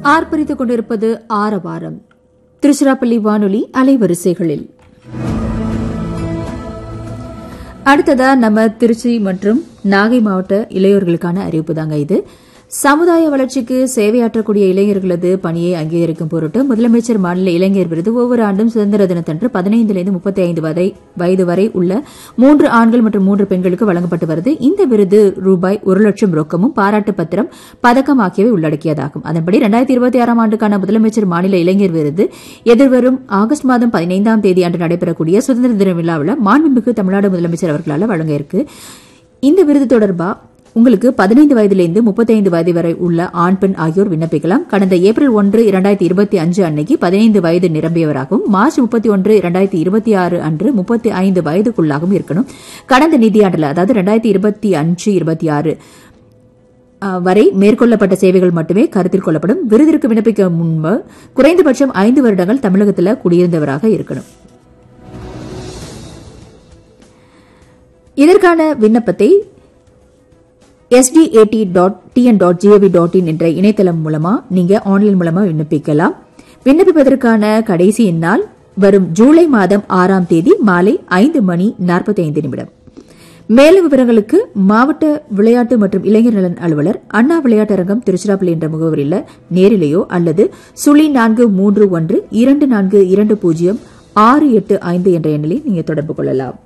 ஆர்ப்பரித்துக் கொண்டிருப்பது ஆரவாரம் திருச்சிராப்பள்ளி வானொலி அலைவரிசைகளில் அடுத்ததா நம்ம திருச்சி மற்றும் நாகை மாவட்ட இளையோர்களுக்கான அறிவிப்பு தாங்க இது சமுதாய வளர்ச்சிக்கு சேவையாற்றக்கூடிய இளைஞர்களது பணியை அங்கீகரிக்கும் பொருட்டு முதலமைச்சர் மாநில இளைஞர் விருது ஒவ்வொரு ஆண்டும் சுதந்திர தினத்தன்று பதினைந்திலிருந்து முப்பத்தி ஐந்து வயது வரை உள்ள மூன்று ஆண்கள் மற்றும் மூன்று பெண்களுக்கு வழங்கப்பட்டு வருது இந்த விருது ரூபாய் ஒரு லட்சம் ரொக்கமும் பாராட்டு பத்திரம் பதக்கம் ஆகியவை உள்ளடக்கியதாகும் அதன்படி இரண்டாயிரத்தி இருபத்தி ஆறாம் ஆண்டுக்கான முதலமைச்சர் மாநில இளைஞர் விருது எதிர்வரும் ஆகஸ்ட் மாதம் பதினைந்தாம் தேதி அன்று நடைபெறக்கூடிய சுதந்திர தின விழாவில் மாண்புமிகு தமிழ்நாடு முதலமைச்சர் அவர்களால் வழங்க இருக்கு இந்த விருது தொடர்பா உங்களுக்கு பதினைந்து வயதிலிருந்து முப்பத்தைந்து வயது வரை உள்ள ஆண் பெண் ஆகியோர் விண்ணப்பிக்கலாம் கடந்த ஏப்ரல் ஒன்று இரண்டாயிரத்தி இருபத்தி அஞ்சு அன்னைக்கு பதினைந்து வயது நிரம்பியவராகவும் மார்ச் முப்பத்தி ஒன்று இரண்டாயிரத்தி இருபத்தி ஆறு அன்று முப்பத்தி ஐந்து வயதுக்குள்ளாகவும் இருக்கணும் கடந்த நிதியாண்டில் அதாவது இரண்டாயிரத்தி இருபத்தி அஞ்சு இருபத்தி ஆறு வரை மேற்கொள்ளப்பட்ட சேவைகள் மட்டுமே கருத்தில் கொள்ளப்படும் விருதிற்கு விண்ணப்பிக்க முன்பு குறைந்தபட்சம் ஐந்து வருடங்கள் தமிழகத்தில் குடியிருந்தவராக இருக்கணும் இதற்கான விண்ணப்பத்தை STAT dot TN dot GOV dot in என்ற இணையதளம் மூலமா நீங்க ஆன்லைன் மூலமா விண்ணப்பிக்கலாம் விண்ணப்பிப்பதற்கான கடைசி நாள் வரும் ஜூலை மாதம் ஆறாம் தேதி மாலை ஐந்து மணி நாற்பத்தி ஐந்து நிமிடம் மேலும் விவரங்களுக்கு மாவட்ட விளையாட்டு மற்றும் இளைஞர் நலன் அலுவலர் அண்ணா விளையாட்டரங்கம் திருச்சிராப்பள்ளி என்ற முகவரியில் நேரிலேயோ அல்லது சுழி நான்கு மூன்று ஒன்று இரண்டு நான்கு இரண்டு பூஜ்ஜியம் ஆறு எட்டு ஐந்து என்ற எண்ணிலே நீங்க தொடர்பு கொள்ளலாம்